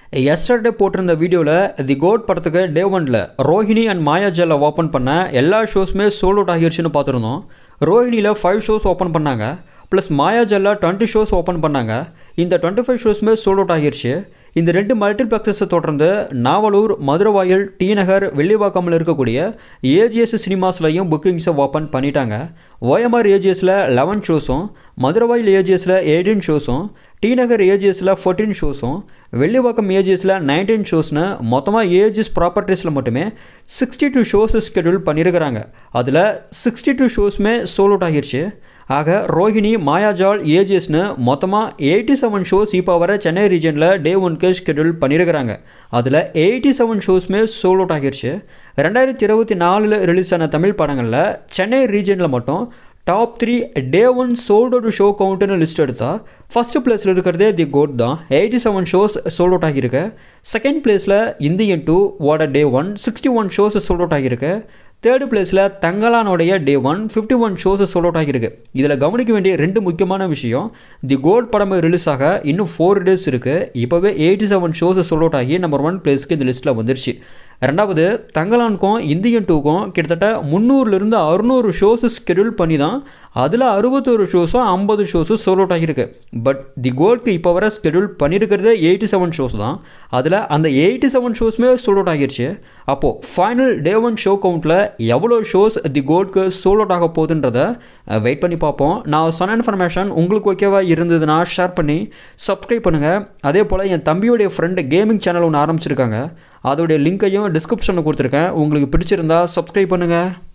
yesterday போட்டிருந்த வீடியோவில் தி code படத்துக்கு டே ஒனில் ரோஹிணி அண்ட் மாயாஜாலை ஓப்பன் பண்ண எல்லா ஷோஸுமே சோல் அவுட் ஆகிருச்சுன்னு பார்த்துருந்தோம் ரோஹிணியில் ஃபைவ் ஷோஸ் ஓப்பன் பண்ணாங்க ப்ளஸ் மாயாஜாலில் டுவெண்ட்டி ஷோஸ் ஓப்பன் பண்ணாங்க இந்த டுவெண்ட்டி ஃபைவ் ஷோஸுமே சோல் அவுட் ஆகிருச்சு இந்த ரெண்டு மல்டிப்ளெக்ஸஸை தொடர்ந்து நாவலூர் மதுரவாயல் டி நகர் வெள்ளிவாக்கமில் இருக்கக்கூடிய ஏஜிஎஸ் சினிமாஸ்லையும் புக்கிங்ஸை ஓப்பன் பண்ணிட்டாங்க ஓஎம்ஆர் ஏஜிஎஸில் லெவன் ஷோஸும் மதுரவாயில் ஏஜிஎஸில் எயிட்டீன் ஷோஸும் டி நகர் ஏஜிஎஸில் ஃபோர்டீன் ஷோஸும் வெள்ளிவாக்கம் ஏஜிஎஸில் நைன்டீன் ஷோஸ்னு மொத்தமாக ஏஜிஎஸ் ப்ராப்பர்ட்டிஸில் மட்டுமே சிக்ஸ்டி டூ ஷோஸ் ஸ்கெடியூல் பண்ணியிருக்கிறாங்க அதில் சிக்ஸ்டி டூ ஷோஸுமே சோல் அவுட் ஆகிருச்சு ஆக ரோஹிணி மாயாஜால் ஏஜிஎஸ்னு மொத்தமாக எயிட்டி செவன் ஷோஸ் இப்போ வர சென்னை ரீஜனில் டே ஒன்க்கு ஷெடியூல் பண்ணியிருக்கிறாங்க அதில் எயிட்டி செவன் ஷோஸுமே சோல் அவுட் ஆகிருச்சு ரெண்டாயிரத்தி இருபத்தி நாலில் ரிலீஸ் ஆன தமிழ் படங்களில் சென்னை ரீஜனில் மட்டும் top three day one sold out show கவுண்ட்டுன்னு லிஸ்ட் எடுத்தால் ஃபஸ்ட்டு பிளேஸில் இருக்கிறதே தி கோட் தான் eighty seven shows sold out ஆகியிருக்கு செகண்ட் பிளேஸில் இந்தியன் டூ வாட day one sixty one shows sold out ஆகியிருக்கு தேர்டு பிளேஸில் தங்கலானுடைய day one fifty one shows sold out ஆகியிருக்கு இதில் கவனிக்க வேண்டிய ரெண்டு முக்கியமான விஷயம் தி கோட் படம் ரிலீஸ் ஆக இன்னும் ஃபோர் டேஸ் இருக்குது இப்போவே eighty seven shows sold out ஆகி நம்பர் ஒன் பிளேஸ்க்கு இந்த லிஸ்ட்டில் வந்துருச்சு ரெண்டாவது தங்கலானுக்கும் இந்தியன் டூக்கும் கிட்டத்தட்ட முந்நூறுலேருந்து அறுநூறு ஷோஸ் ஸ்கெடியூல் பண்ணி தான் அதில் அறுபத்தோரு ஷோஸும் ஐம்பது ஷோஸும் சோல் அவுட் ஆகியிருக்கு பட் தி கோல்க்கு இப்போ வர ஸ்கெடியூல் பண்ணியிருக்கிறதே எயிட்டி செவன் ஷோஸ் தான் அதில் அந்த எயிட்டி செவன் ஷோஸுமே சோல் அவுட் ஆகிருச்சு அப்போது ஃபைனல் டே ஒன் ஷோ கவுண்ட்டில் எவ்வளோ ஷோஸ் தி கோல்க்கு சோல் அவுட் ஆக போகுதுன்றதை வெயிட் பண்ணி பார்ப்போம் நான் சொன்ன இன்ஃபர்மேஷன் உங்களுக்கு ஓகேவா இருந்ததுன்னா ஷேர் பண்ணி சப்ஸ்கிரைப் பண்ணுங்கள் அதே போல் என் தம்பியோடைய ஃப்ரெண்டு கேமிங் சேனல் ஒன்று ஆரம்பிச்சிருக்காங்க அதோடைய லிங்க்கையும் டிஸ்கிரிப்ஷனில் கொடுத்துருக்கேன் உங்களுக்கு பிடிச்சிருந்தா சப்ஸ்கிரைப் பண்ணுங்கள்